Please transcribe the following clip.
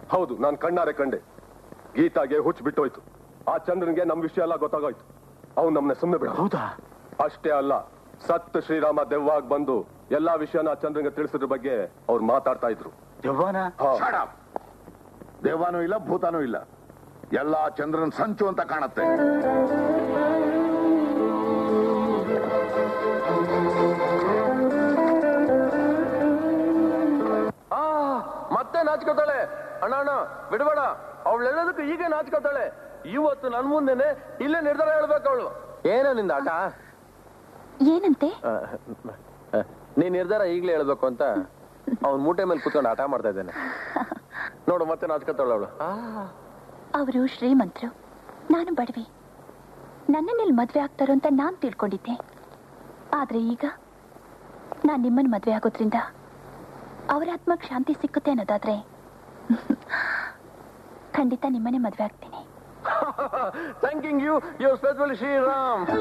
ಹೌದು ನಾನು ಕಣ್ಣಾರೆ ಕಂಡೆ ಗೀತಾಗೆ ಹುಚ್ಚು ಬಿಟ್ಟೋಯ್ತು ಆ ಚಂದ್ರನ್ಗೆ ನಮ್ ವಿಷಯ ಎಲ್ಲ ಗೊತ್ತಾಗೋಯ್ತು ಅವ್ನು ನಮ್ನ ಸುಮ್ಮನೆ ಬಿಡ ಹೌದಾ ಅಷ್ಟೇ ಅಲ್ಲ ಸತ್ ಶ್ರೀರಾಮ ದೆವ್ವಾಗ್ ಬಂದು ಎಲ್ಲಾ ವಿಷಯನ ಆ ಚಂದ್ರನ್ಗೆ ತಿಳಿಸಿದ್ರ ಬಗ್ಗೆ ಅವ್ರು ಮಾತಾಡ್ತಾ ಇದ್ರು ದೆವ್ವನ ಹಾ. Shut up. ದೇವಾನೂ ಇಲ್ಲ ಭೂತಾನೂ ಇಲ್ಲ ಎಲ್ಲ ಚಂದ್ರನ್ ಸಂಚು ಅಂತ ಕಾಣತ್ತೆ ಆ ಮತ್ತೆ ನಾಚ್ಕೋತಾಳೆ ಅಣ್ಣ ಅಣ್ಣ ಬಿಡಬೇಡ ಅವಳೆಲ್ಲದಕ್ಕೂ ಈಗ ನಾಚ್ಕೋತಾಳೆ ಇವತ್ತು ನನ್ ಮುಂದೆನೆ ಇಲ್ಲೇ ನಿರ್ಧಾರ ಹೇಳ್ಬೇಕು ಅವಳು ಏನೋ ನಿಂದ ಆಟ ಏನಂತೆ ನೀನ್ ನಿರ್ಧಾರ ಈಗ್ಲೇ ಹೇಳ್ಬೇಕು ಅಂತ ಅವ್ನ್ ಮೂಟೆ ಮೇಲೆ ಕುತ್ಕೊಂಡು ಆಟ ಮಾಡ್ತಾ ಇದ್ದೇನೆ ನೋಡು ಮತ್ತೆ ನಾಚ್ಕೋತಾಳ ಅವಳು ಅವರು ಶ್ರೀಮಂತರು ನಾನು ಬಡವಿ ನನ್ನನ್ನೆಲ್ಲಿ ಮದ್ವೆ ಆಗ್ತಾರೋ ಅಂತ ನಾನ್ ತಿಳ್ಕೊಂಡಿದ್ದೆ ಆದ್ರೆ ಈಗ ನಾನ್ ನಿಮ್ಮನ್ನ ಮದ್ವೆ ಆಗೋದ್ರಿಂದ ಅವರ ಆತ್ಮಕ್ ಶಾಂತಿ ಸಿಕ್ಕುತ್ತೆ ಅನ್ನೋದಾದ್ರೆ ಖಂಡಿತ ನಿಮ್ಮನ್ನೇ ಮದ್ವೆ ಆಗ್ತೀನಿ thanking you your special Shriram